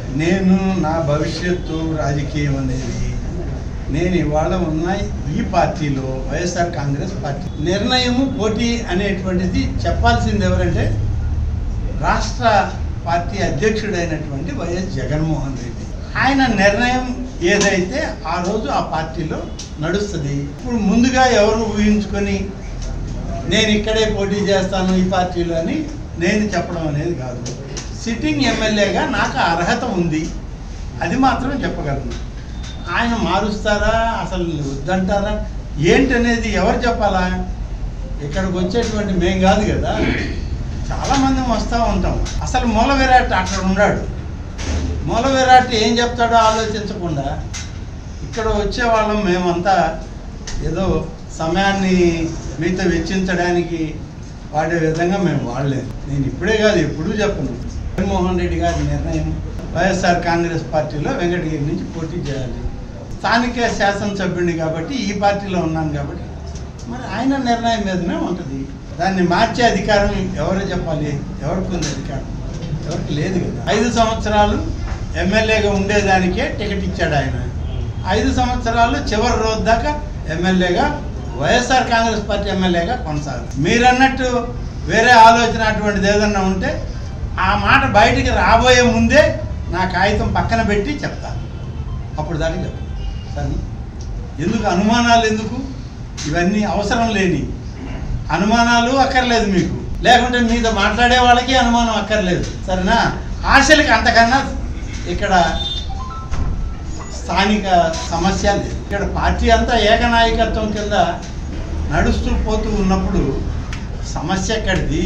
నేను నా భవిష్యత్తు రాజకీయం అనేది నేను ఇవాళ ఉన్న ఈ పార్టీలో వైఎస్ఆర్ కాంగ్రెస్ పార్టీ నిర్ణయము పోటీ అనేటువంటిది చెప్పాల్సింది ఎవరంటే రాష్ట్ర పార్టీ అధ్యక్షుడైనటువంటి వైఎస్ జగన్మోహన్ రెడ్డి ఆయన నిర్ణయం ఏదైతే ఆ రోజు ఆ పార్టీలో నడుస్తుంది ఇప్పుడు ముందుగా ఎవరు ఊహించుకొని నేను ఇక్కడే పోటీ చేస్తాను ఈ పార్టీలో అని నేను చెప్పడం అనేది కాదు సిట్టింగ్ ఎమ్మెల్యేగా నాకు ఆ అర్హత ఉంది అది మాత్రం చెప్పగలను ఆయన మారుస్తారా అసలు వద్దంటారా ఏంటనేది ఎవరు చెప్పాలా ఇక్కడికి వచ్చేటువంటి మేం కాదు కదా చాలామంది వస్తూ ఉంటాం అసలు మూల విరాట్ అక్కడ ఉన్నాడు మూల విరాట్ ఏం చెప్తాడో ఆలోచించకుండా ఇక్కడ వచ్చే వాళ్ళం మేమంతా ఏదో సమయాన్ని మీతో వెచ్చించడానికి వాడే విధంగా మేము వాడలేదు నేను ఇప్పుడే కాదు ఎప్పుడూ చెప్పను జగన్మోహన్ రెడ్డి గారి నిర్ణయం వైఎస్ఆర్ కాంగ్రెస్ పార్టీలో వెంకటగిరి నుంచి పోటీ చేయాలి స్థానిక శాసనసభ్యుడిని కాబట్టి ఈ పార్టీలో ఉన్నాను కాబట్టి మరి ఆయన నిర్ణయం మీదనే ఉంటుంది దాన్ని మార్చే అధికారం ఎవరు చెప్పాలి ఎవరికి ఉంది అధికారం ఎవరికి లేదు కదా ఐదు సంవత్సరాలు ఎమ్మెల్యేగా ఉండేదానికే టికెట్ ఇచ్చాడు ఆయన ఐదు సంవత్సరాలు చివరి రోజు దాకా ఎమ్మెల్యేగా వైఎస్ఆర్ కాంగ్రెస్ పార్టీ ఎమ్మెల్యేగా కొనసాగు మీరన్నట్టు వేరే ఆలోచన అటువంటిది ఏదన్నా ఉంటే ఆ మాట బయటికి రాబోయే ముందే నా కాగితం పక్కన పెట్టి చెప్తా అప్పుడు దానికి చెప్పు సరే ఎందుకు అనుమానాలు ఎందుకు ఇవన్నీ అవసరం లేని అనుమానాలు అక్కర్లేదు మీకు లేకుంటే మీతో మాట్లాడే వాళ్ళకి అనుమానం అక్కర్లేదు సరేనా ఆశలకి అంతకన్నా ఇక్కడ స్థానిక సమస్య లేదు ఇక్కడ పార్టీ అంతా ఏకనాయకత్వం కింద నడుస్తూ పోతూ ఉన్నప్పుడు సమస్య ఎక్కడిది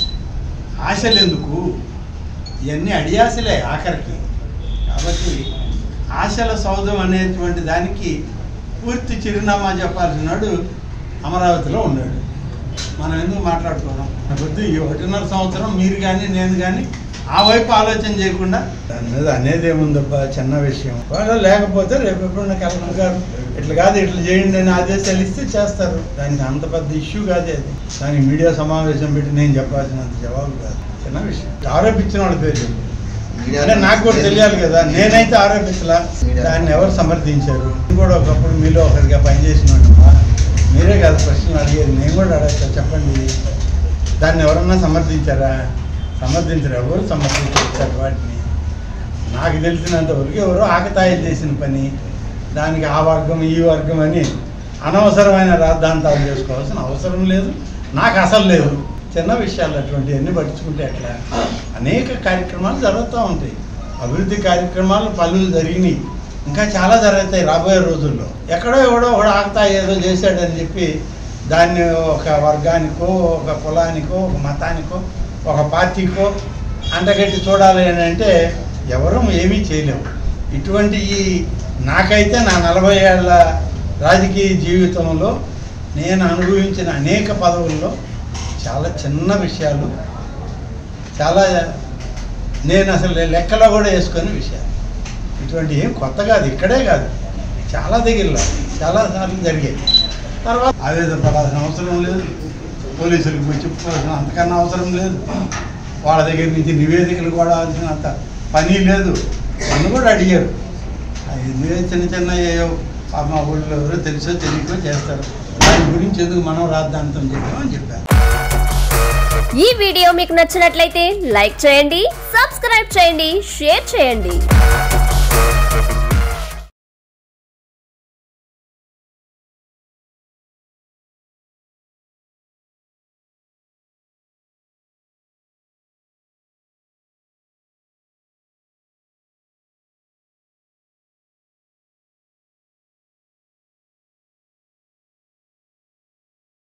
ఆశలు ఎందుకు ఇవన్నీ అడియాసలే ఆఖరికి కాబట్టి ఆశల సౌధం అనేటువంటి దానికి పూర్తి చిరునామా చెప్పాల్సినాడు అమరావతిలో ఉన్నాడు మనం ఎందుకు మాట్లాడుకోవడం వద్దు ఈ ఒకటిన్నర సంవత్సరం మీరు కానీ నేను కానీ ఆ వైపు ఆలోచన చేయకుండా దాని మీద అనేది ఏముందబ్బా చిన్న విషయం వాళ్ళు లేకపోతే రేపు ఎప్పుడన్నా కలెక్టర్ గారు ఇట్లా కాదు ఇట్లా చేయండి అని ఆదేశాలు ఇస్తే చేస్తారు దానికి అంత పెద్ద ఇష్యూ కాదు అది దానికి మీడియా సమావేశం పెట్టి నేను చెప్పాల్సినంత జవాబు కాదు చిన్న విషయం ఆరోపించిన వాళ్ళ పేరు చెప్పు అంటే నాకు కూడా తెలియాలి కదా నేనైతే ఆరోపించలా దాన్ని ఎవరు సమర్థించారు నేను కూడా ఒకప్పుడు మీలో ఒకరిగా పనిచేసిన వాడినమ్మా. మీరే కాదు ప్రశ్నలు అడిగేది నేను కూడా అడగచ్చా చెప్పండి దాన్ని ఎవరన్నా సమర్థించారా సమర్థించరు ఎవరు సమర్థించారు వాటిని నాకు తెలిసినంత వరకు ఎవరో ఆకతాయిలు చేసిన పని దానికి ఆ వర్గం ఈ వర్గం అని అనవసరమైన రాద్ధాంతాలు చేసుకోవాల్సిన అవసరం లేదు నాకు అసలు లేదు చిన్న విషయాలు అటువంటివన్నీ పట్టించుకుంటే ఎట్లా అనేక కార్యక్రమాలు జరుగుతూ ఉంటాయి అభివృద్ధి కార్యక్రమాలు పనులు జరిగినాయి ఇంకా చాలా జరుగుతాయి రాబోయే రోజుల్లో ఎక్కడో ఎవడో ఒకడు ఆగుతా ఏదో చేశాడని చెప్పి దాన్ని ఒక వర్గానికో ఒక కులానికో ఒక మతానికో ఒక పార్టీకో అంటగట్టి చూడాలి అని అంటే ఎవరూ ఏమీ చేయలేము ఇటువంటి ఈ నాకైతే నా నలభై ఏళ్ళ రాజకీయ జీవితంలో నేను అనుభవించిన అనేక పదవుల్లో చాలా చిన్న విషయాలు చాలా నేను అసలు లెక్కలో కూడా వేసుకునే విషయాలు ఇటువంటి ఏం కొత్త కాదు ఇక్కడే కాదు చాలా దగ్గరలో చాలా సార్లు జరిగాయి తర్వాత ఆవేదన పడాల్సిన అవసరం లేదు పోలీసులకు పోయి చెప్పుకోవాల్సిన అంతకన్నా అవసరం లేదు వాళ్ళ దగ్గర నుంచి నివేదికలు కూడా అంత పని లేదు నన్ను కూడా అడిగారు అది ఎందుకంటే చిన్న చిన్న ఏయో పాప మా ఊళ్ళో ఎవరో తెలుసో తెలియకో చేస్తారు దాని గురించి ఎందుకు మనం రాద్దాంతం చేద్దామని చెప్పారు ఈ వీడియో మీకు నచ్చినట్లయితే లైక్ చేయండి సబ్స్క్రైబ్ చేయండి షేర్ చేయండి